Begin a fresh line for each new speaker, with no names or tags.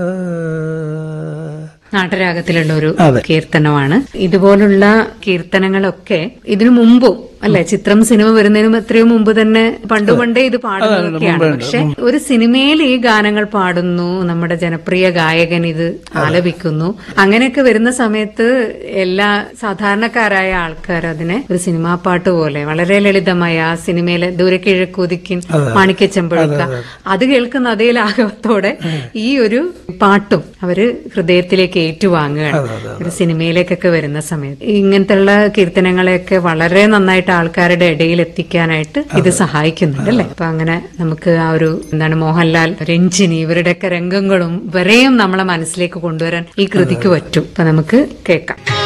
നാട്ടരാഗത്തിലുള്ള ഒരു
അതെ.
കീർത്തനമാണ് ഇതുപോലുള്ള കീർത്തനങ്ങളൊക്കെ ഇതിനു മുമ്പും അല്ലെ ചിത്രം സിനിമ വരുന്നതിനും എത്രയോ മുമ്പ് തന്നെ പണ്ട് പണ്ടേ ഇത് പാടുന്നതൊക്കെയാണ് പക്ഷെ ഒരു സിനിമയിൽ ഈ ഗാനങ്ങൾ പാടുന്നു നമ്മുടെ ജനപ്രിയ ഗായകൻ ഇത് ആലപിക്കുന്നു അങ്ങനെയൊക്കെ വരുന്ന സമയത്ത് എല്ലാ സാധാരണക്കാരായ ആൾക്കാർ അതിനെ ഒരു സിനിമാ പാട്ട് പോലെ വളരെ ലളിതമായ ആ സിനിമയിലെ ദൂരക്കിഴക്കുതിക്കിൻ മാണിക്യച്ചെമ്പഴുക്ക അത് കേൾക്കുന്ന അതേ ലാഘവത്തോടെ ഈ ഒരു പാട്ടും അവര് ഹൃദയത്തിലേക്ക് ഏറ്റുവാങ്ങുകയാണ് ഒരു സിനിമയിലേക്കൊക്കെ വരുന്ന സമയത്ത് ഇങ്ങനത്തെയുള്ള കീർത്തനങ്ങളെയൊക്കെ വളരെ നന്നായിട്ട് ആൾക്കാരുടെ ഇടയിൽ എത്തിക്കാനായിട്ട് ഇത് സഹായിക്കുന്നുണ്ട് അല്ലെ അപ്പൊ അങ്ങനെ നമുക്ക് ആ ഒരു എന്താണ് മോഹൻലാൽ രഞ്ജിനി ഇവരുടെയൊക്കെ രംഗങ്ങളും വരെയും നമ്മളെ മനസ്സിലേക്ക് കൊണ്ടുവരാൻ ഈ കൃതിക്ക് പറ്റും അപ്പൊ നമുക്ക് കേൾക്കാം